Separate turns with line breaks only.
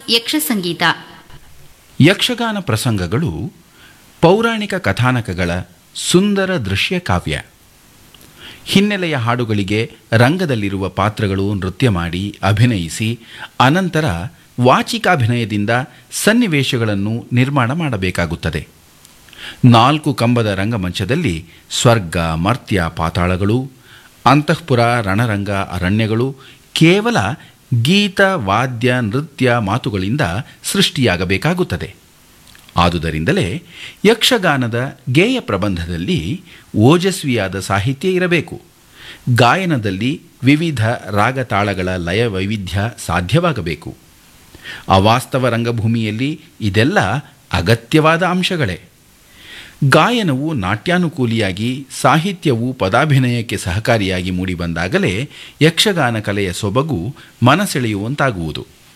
ಯಕ್ಷ ಸಂಗೀತ
ಯಕ್ಷಗಾನ ಪ್ರಸಂಗಗಳು ಪೌರಾಣಿಕ ಕಥಾನಕಗಳ ಸುಂದರ ದೃಶ್ಯ ಕಾವ್ಯ ಹಿನ್ನೆಲೆಯ ಹಾಡುಗಳಿಗೆ ರಂಗದಲ್ಲಿರುವ ಪಾತ್ರಗಳು ನೃತ್ಯ ಮಾಡಿ ಅಭಿನಯಿಸಿ ಅನಂತರ ವಾಚಿಕಾಭಿನಯದಿಂದ ಸನ್ನಿವೇಶಗಳನ್ನು ನಿರ್ಮಾಣ ಮಾಡಬೇಕಾಗುತ್ತದೆ ನಾಲ್ಕು ಕಂಬದ ರಂಗಮಂಚದಲ್ಲಿ ಸ್ವರ್ಗ ಮರ್ತ್ಯ ಪಾತಾಳಗಳು ಅಂತಃಪುರ ರಣರಂಗ ಅರಣ್ಯಗಳು ಕೇವಲ ಗೀತ ವಾದ್ಯ ನೃತ್ಯ ಮಾತುಗಳಿಂದ ಸೃಷ್ಟಿಯಾಗಬೇಕಾಗುತ್ತದೆ ಆದುದರಿಂದಲೇ ಯಕ್ಷಗಾನದ ಗೇಯ ಪ್ರಬಂಧದಲ್ಲಿ ಓಜಸ್ವಿಯಾದ ಸಾಹಿತ್ಯ ಇರಬೇಕು ಗಾಯನದಲ್ಲಿ ವಿವಿಧ ರಾಗತಾಳಗಳ ಲಯ ವೈವಿಧ್ಯ ಸಾಧ್ಯವಾಗಬೇಕು ಅವಾಸ್ತವ ರಂಗಭೂಮಿಯಲ್ಲಿ ಇದೆಲ್ಲ ಅಗತ್ಯವಾದ ಅಂಶಗಳೇ ಗಾಯನವು ನಾಟ್ಯಾನುಕೂಲಿಯಾಗಿ ಸಾಹಿತ್ಯವು ಪದಾಭಿನಯಕ್ಕೆ ಸಹಕಾರಿಯಾಗಿ ಮೂಡಿಬಂದಾಗಲೇ ಯಕ್ಷಗಾನ ಕಲೆಯ ಸೊಬಗು ಮನಸೆಳೆಯುವಂತಾಗುವುದು